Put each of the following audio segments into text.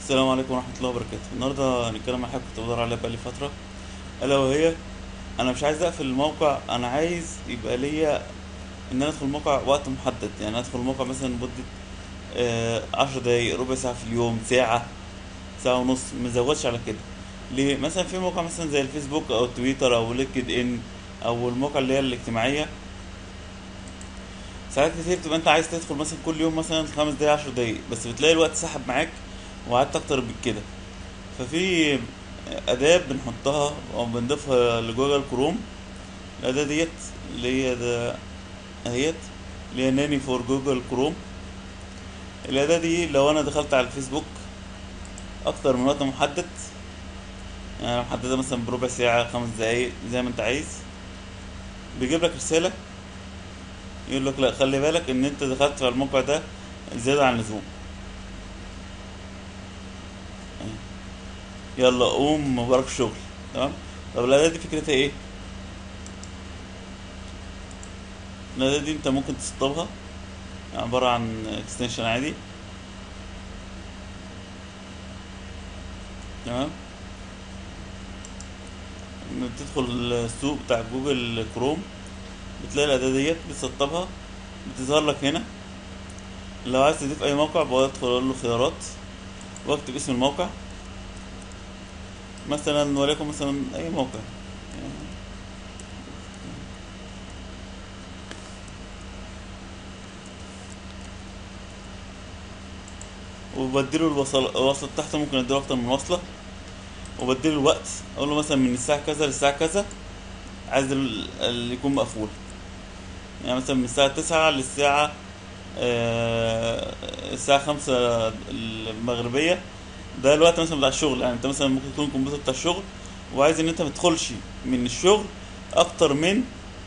السلام عليكم ورحمة الله وبركاته النهاردة هنتكلم عن حاجة كنت بدور عليها بقالي فترة ألا وهي أنا مش عايز أقفل الموقع أنا عايز يبقى ليا إن أنا أدخل الموقع وقت محدد يعني أدخل الموقع مثلا لمدة آه، عشر دقايق ربع ساعة في اليوم ساعة ساعة ونص مزودش على كده ليه مثلا في موقع مثلا زي الفيسبوك أو تويتر أو لينكد إن أو المواقع اللي هي الاجتماعية ساعات كتير بتبقى انت عايز تدخل مثلا كل يوم مثلا خمس دقايق عشر دقايق بس بتلاقي الوقت سحب معاك وقعدت اكتر من كده ففي اداة بنحطها او بنضيفها لجوجل كروم الاداة ديت اللي هي ده اهيت اللي هي ناني فور جوجل كروم الاداة دي لو انا دخلت على الفيسبوك اكتر من وقت محدد يعني أنا محددة مثلا بربع ساعة خمس دقايق زي ما انت عايز بيجيب لك رسالة يقول لك لا خلي بالك ان انت دخلت على الموقع ده زيادة عن اللزوم يلا قوم وراك شغل تمام طب الأداة دي فكرتها ايه؟ الأداة دي انت ممكن تسطبها يعني عبارة عن اكستنشن عادي تمام لما بتدخل السوق بتاع جوجل كروم بتلاقي الأداة ديت بتسطبها بتظهر لك هنا لو عايز تضيف أي موقع بدخل أقول له خيارات واكتب اسم الموقع مثلا وليكن مثلا أي موقع وبديله الوصل الوصلة بتاعته ممكن اديله أكتر من وصلة وبديله الوقت أقول له مثلا من الساعة كذا للساعة كذا عايز ال- اللي يكون مقفول يعني مثلا من الساعة تسعة للساعة آه، الساعة خمسة المغربية ده الوقت مثلا بتاع الشغل يعني انت مثلا ممكن يكون الكمبيوتر بتاع الشغل وعايز ان انت متدخلش من الشغل اكتر من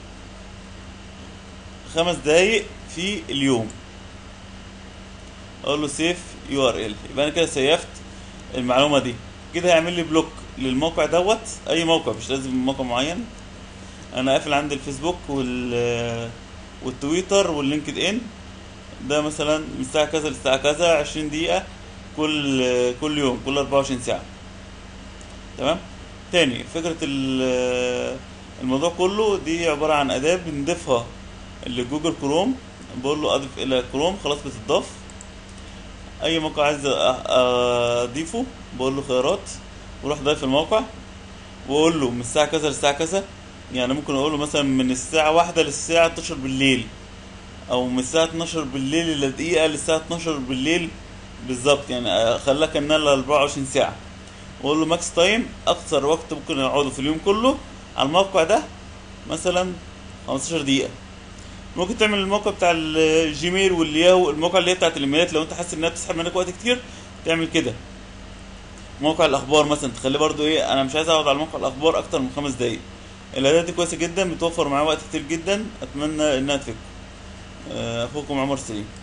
خمس دقايق في اليوم اقول له سيف يو ار ال يبقى انا كده سيفت المعلومة دي كده هيعمل لي بلوك للموقع دوت اي موقع مش لازم موقع معين انا قافل عندي الفيسبوك وال والتويتر واللينكد ان ده مثلا من الساعة كذا للساعة كذا عشرين دقيقة كل كل يوم كل أربعة وعشرين ساعة تمام تاني فكرة ال- الموضوع كله دي عبارة عن أداة بنضيفها لجوجل كروم بقول له أضف إلى كروم خلاص بتضاف أي موقع عايز أ- أضيفه بقول له خيارات وروح ضيف الموقع واقول له من الساعة كذا للساعة كذا يعني ممكن اقول له مثلا من الساعة واحدة للساعة 12 بالليل او من الساعة 12 بالليل الا دقيقة للساعة 12 بالليل بالظبط يعني خلاها كانها ل 24 ساعة واقول له ماكس تايم اكثر وقت ممكن اقعده في اليوم كله على الموقع ده مثلا 15 دقيقة ممكن تعمل الموقع بتاع الجيميل والياهو الموقع اللي هي بتاعت الايميلات لو انت حاسس انها بتسحب منك وقت كتير تعمل كده موقع الاخبار مثلا تخليه برضو ايه انا مش عايز اقعد على موقع الاخبار اكتر من خمس دقايق الاداه دي كويسه جدا بتوفر معايا وقت كتير جدا اتمنى انها تفيدكم آه، اخوكم عمر سليم